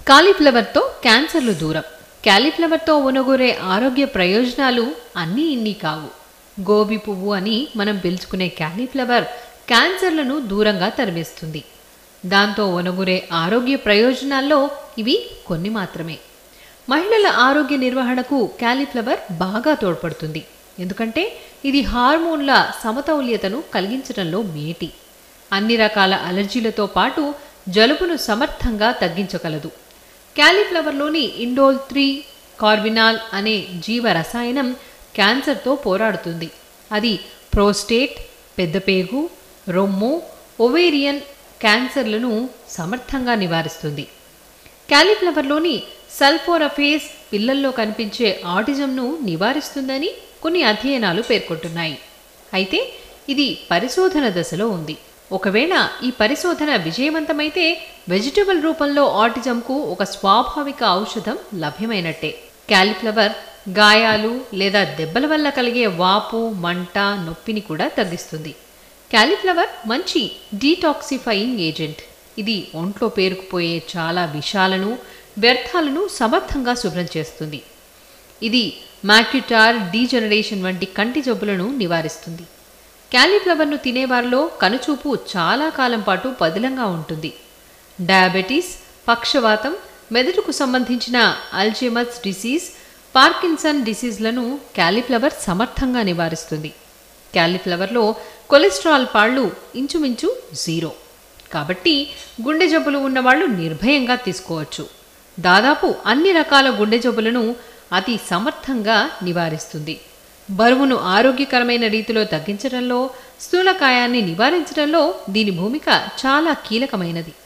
కాలీఫ్లవర్తో క్యాన్సర్లు దూరం క్యాలీఫ్లవర్తో ఉనగూరే ఆరోగ్య ప్రయోజనాలు అన్నీ ఇన్ని కావు గోబీ పువ్వు అని మనం పిలుచుకునే క్యాలీఫ్లవర్ క్యాన్సర్లను దూరంగా తరిమేస్తుంది దాంతో ఒనగురే ఆరోగ్య ప్రయోజనాల్లో ఇవి కొన్ని మాత్రమే మహిళల ఆరోగ్య నిర్వహణకు క్యాలీఫ్లవర్ బాగా తోడ్పడుతుంది ఎందుకంటే ఇది హార్మోన్ల సమతౌల్యతను కలిగించడంలో మేటి అన్ని రకాల అలర్జీలతో పాటు జలుబును సమర్థంగా తగ్గించగలదు క్యాలీఫ్లవర్లోని ఇండోల్ త్రీ కార్బినాల్ అనే జీవ రసాయనం క్యాన్సర్తో పోరాడుతుంది అది ప్రోస్టేట్ పెద్దపేగు రొమ్ము ఒవేరియన్ క్యాన్సర్లను సమర్థంగా నివారిస్తుంది క్యాలీఫ్లవర్లోని సల్ఫోరఫేస్ పిల్లల్లో కనిపించే ఆటిజంను నివారిస్తుందని కొన్ని అధ్యయనాలు పేర్కొంటున్నాయి అయితే ఇది పరిశోధన దశలో ఉంది ఒకవేళ ఈ పరిశోధన విజయవంతమైతే వెజిటబుల్ రూపంలో ఆటిజంకు ఒక స్వాభావిక ఔషధం లభ్యమైనట్టే క్యాలీఫ్లవర్ గాయాలు లేదా దెబ్బల వల్ల కలిగే వాపు మంట నొప్పిని కూడా తగ్గిస్తుంది క్యాలీఫ్లవర్ మంచి డీటాక్సిఫైయింగ్ ఏజెంట్ ఇది ఒంట్లో పేరుకుపోయే చాలా విషాలను వ్యర్థాలను సమర్థంగా శుభ్రం చేస్తుంది ఇది మ్యాక్యుటార్ డీజనరేషన్ వంటి కంటి జబ్బులను నివారిస్తుంది క్యాలీఫ్లవర్ను తినేవారిలో కనుచూపు చాలా కాలం పాటు పదిలంగా ఉంటుంది డయాబెటీస్ పక్షవాతం మెదడుకు సంబంధించిన అల్జీమస్ డిసీజ్ పార్కిన్సన్ డిసీజ్లను క్యాలీఫ్లవర్ సమర్థంగా నివారిస్తుంది క్యాలీఫ్లవర్లో కొలెస్ట్రాల్ పాళ్ళు ఇంచుమించు జీరో కాబట్టి గుండె జబ్బులు ఉన్నవాళ్ళు నిర్భయంగా తీసుకోవచ్చు దాదాపు అన్ని రకాల గుండె జబ్బులను అతి సమర్థంగా నివారిస్తుంది బరువును ఆరోగ్యకరమైన రీతిలో తగ్గించడంలో స్థూలకాయాన్ని నివారించడంలో దీని భూమిక చాలా కీలకమైనది